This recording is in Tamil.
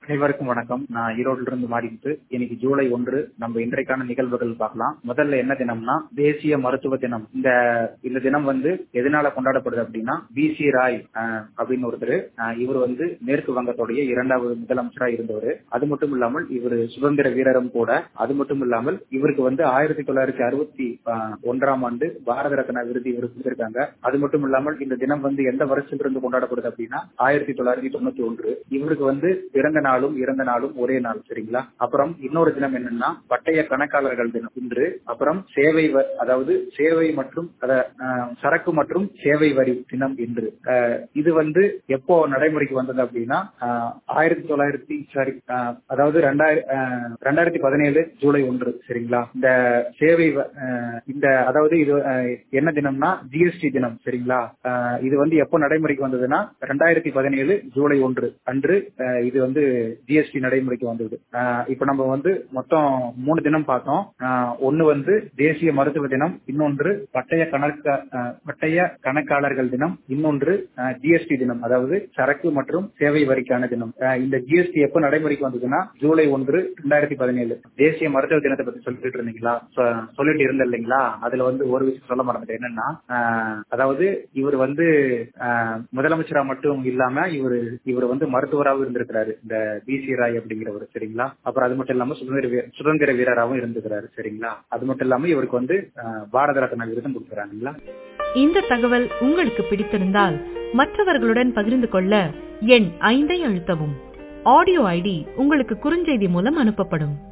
அனைவருக்கும் வணக்கம் நான் ஈரோடுல இருந்து மாறிட்டு இன்னைக்கு ஜூலை ஒன்று நம்ம இன்றைக்கான நிகழ்வுகள் பார்க்கலாம் முதல்ல என்ன தினம்னா தேசிய மருத்துவ தினம் இந்த இந்த தினம் வந்து எதனால கொண்டாடப்படுது அப்படின்னா பி சி ராய் அஹ், அப்படின்னு ஒருத்தர் அஹ், இவர் வந்து மேற்கு வங்கத்துடைய இரண்டாவது முதலமைச்சரா இருந்தவர் அது மட்டும் இல்லாமல் இவர் சுதந்திர வீரரும் கூட அது மட்டும் இல்லாமல் இவருக்கு வந்து ஆயிரத்தி தொள்ளாயிரத்தி அறுபத்தி அஹ், ஒன்றாம் ஆண்டு பாரத ரத்னா விருது இவருக்கு கொடுத்திருக்காங்க அது மட்டும் இல்லாமல் இந்த தினம் வந்து எந்த வருஷத்திலிருந்து கொண்டாடப்படுது அப்படின்னா ஆயிரத்தி தொள்ளாயிரத்தி தொண்ணூத்தி ஒன்று இவருக்கு வந்து பிறந்த நாளும் இறந்த நாளும் ஒரே நாள் சரிங்களா அப்புறம் இன்னொரு தினம் என்னன்னா பட்டய கணக்காளர்கள் தினம் இன்று அப்புறம் சேவை வ- அதாவது சேவை மற்றும் அத, அஹ், சரக்கு மற்றும் சேவை வரி தினம் இன்று அஹ், இது வந்து எப்போ நடைமுறைக்கு வந்தது அப்படின்னா அஹ், ஆயிரத்தி தொள்ளாயிரத்தி சாரி அஹ், அதாவது ரெண்டாயிரம் ரெண்டாயிரத்தி பதினேழு ஜூலை ஒன்று சரிங்களா இந்த சேவை வ- அஹ், இந்த அதாவது இது அஹ், என்ன தினம்னா ஜிஎஸ்டி தினம் சரிங்களா அஹ், இது வந்து எப்போ நடைமுறைக்கு வந்ததுன்னா ரெண்டாயிரத்தி பதினேழு ஜூலை ஒன்று அன்று அஹ், இது வந்து ஜிஎஸ்டி நடைமுறைக்கு வந்தது அஹ், இப்ப நம்ம வந்து மொத்தம் மூணு தினம் பார்த்தோம் அஹ், ஒண்ணு வந்து தேசிய மருத்துவ தினம் இன்னொன்று பட்டய கணக்க அஹ், பட்டய கணக்காளர்கள் தினம் இன்னொன்று ஜிஎஸ்டி தினம் அதாவது சரக்கு மற்றும் சேவை வரிக்கான தினம் அஹ், இந்த ஜிஎஸ்டி எப்போ நடைமுறைக்கு வந்ததுன்னா ஜூலை ஒன்று ரெண்டாயிரத்தி பதினேழு தேசிய மருத்துவ தினத்தை பத்தி சொல்லிட்டு இருந்தீங்களா சொ- சொல்லிட்டு இருந்த இல்லைங்களா அதுல வந்து ஒரு விஷயம் சொல்ல மறந்துட்டேன் என்னன்னா அஹ், அதாவது இவர் வந்து அஹ், முதலமைச்சரா மட்டும் இல்லாம இவர் இவர் வந்து மருத்துவராகவும் இருந்திருக்கிறாரு இந்த பிசி ராய் அப்படிங்கிறவர் சரிங்களா அப்புறம் அது மட்டும் இல்லாம சுதந்திர வீர- சுதந்திர வீரராகவும் இருந்திருக்கிறாரு சரிங்களா அது மட்டும் இல்லாம இவருக்கு வந்து அஹ், பாரத ரத்னா விருதும் கொடுக்குறாங்களா இந்த தகவல் உங்களுக்கு பிடித்திருந்தால் மற்றவர்களுடன் பகிர்ந்து கொள்ள எண் ஐந்தை அழுத்தவும் ஆடியோ ஐடி உங்களுக்கு குறுஞ்செய்தி மூலம் அனுப்பப்படும்